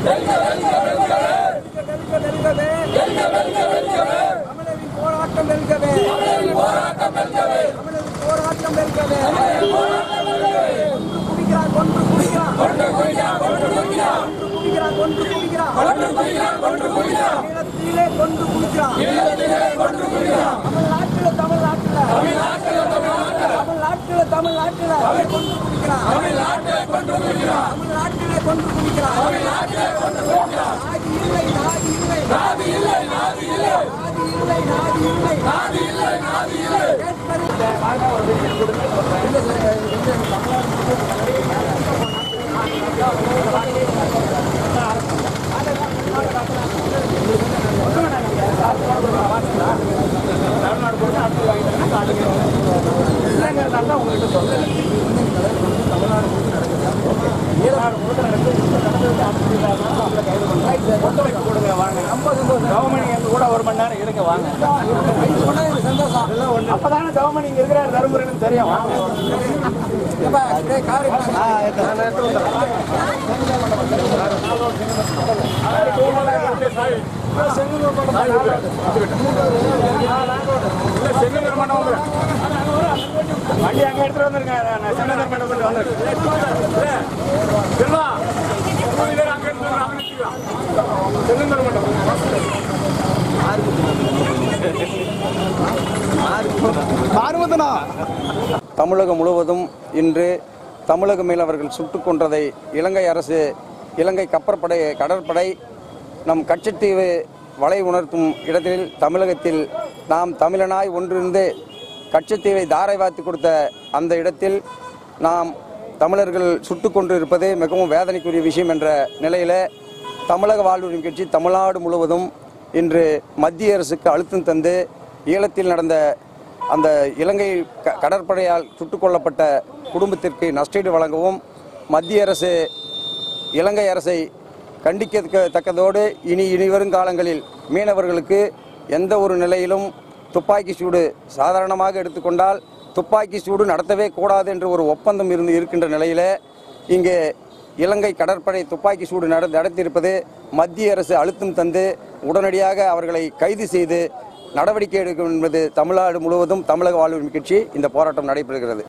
தமிழரின் போராட்டம் வெல்கவே தமிழரின் போராட்டம் வெல்கவே கொன்று குடிக்கிறான் கொன்று குடிக்கிறான் கொன்று குடிக்கிறான் கொன்று குடிக்கிறான் ஈழத்திலே கொன்று குடிக்கிறான் தமிழ்நாட்டில தமிழ்நாட்டில தமிழ்நாட்டில தமிழ்நாட்டில கொன்று குடிக்கிறான் தமிழ்நாட்டிலே கொன்று குடிக்கிறான் நாதி இல்லை நாதி இல்லை நாதி இல்லை நாதி இல்லை நாதி இல்லை நாதி இல்லை நாதி இல்லை கவர்மெண்ட் எங்க கூட ஒரு மணி நேரம் இருக்க வாங்க அப்பதானே கவர்மெண்ட் இங்க இருக்கிற தருமபுரின்னு தெரியும் வாங்க செங்கல் மண்டபம் வண்டி அங்க எடுத்துட்டு வந்துருங்க நான் செங்கல் மண்டபம் வந்துருக்கேன் செல்வா மூணு பேர் அங்க எடுத்துட்டு வந்து அங்க நிறுத்திக்கலாம். செங்கல் மண்டபம் தமிழகம் முழுவதும் இன்று தமிழக மீனவர்கள் சுட்டுக் கொன்றதை இலங்கை அரசு இலங்கை கப்பற்படை கடற்படை நம் கச்சத்தீவு வலை உணர்த்தும் இடத்தில் தமிழகத்தில் நாம் தமிழனாய் ஒன்றிருந்து கச்சத்தீவை தாரை வார்த்து கொடுத்த அந்த இடத்தில் நாம் தமிழர்கள் சுட்டுக் கொண்டு இருப்பது மிகவும் வேதனைக்குரிய விஷயம் என்ற நிலையில் தமிழக வாழ்வுரிமை கட்சி தமிழ்நாடு முழுவதும் இன்று மத்திய அரசுக்கு அழுத்தம் தந்து ஈழத்தில் நடந்த அந்த இலங்கை க- கடற்படையால் சுட்டுக் கொல்லப்பட்ட குடும்பத்திற்கு நஷ்டீடு வழங்கவும் மத்திய அரசு இலங்கை அரசை கண்டிக்கத்தக்கதோடு இனி இனி வரும் காலங்களில் மீனவர்களுக்கு எந்த ஒரு நிலையிலும் துப்பாக்கி சூடு சாதாரணமாக எடுத்துக்கொண்டால் துப்பாக்கி சூடு நடத்தவே கூடாது என்று ஒரு ஒப்பந்தம் இருந்து இருக்கின்ற நிலையில் இங்கே இலங்கை கடற்படை துப்பாக்கி சூடு நட நடத்தியிருப்பது மத்திய அரசு அழுத்தம் தந்து உடனடியாக அவர்களை கைது செய்து நடவடிக்கை எடுக்கும் என்பது தமிழ்நாடு முழுவதும் தமிழக வாழ்வுரிமை கட்சி இந்த போராட்டம் நடைபெறுகிறது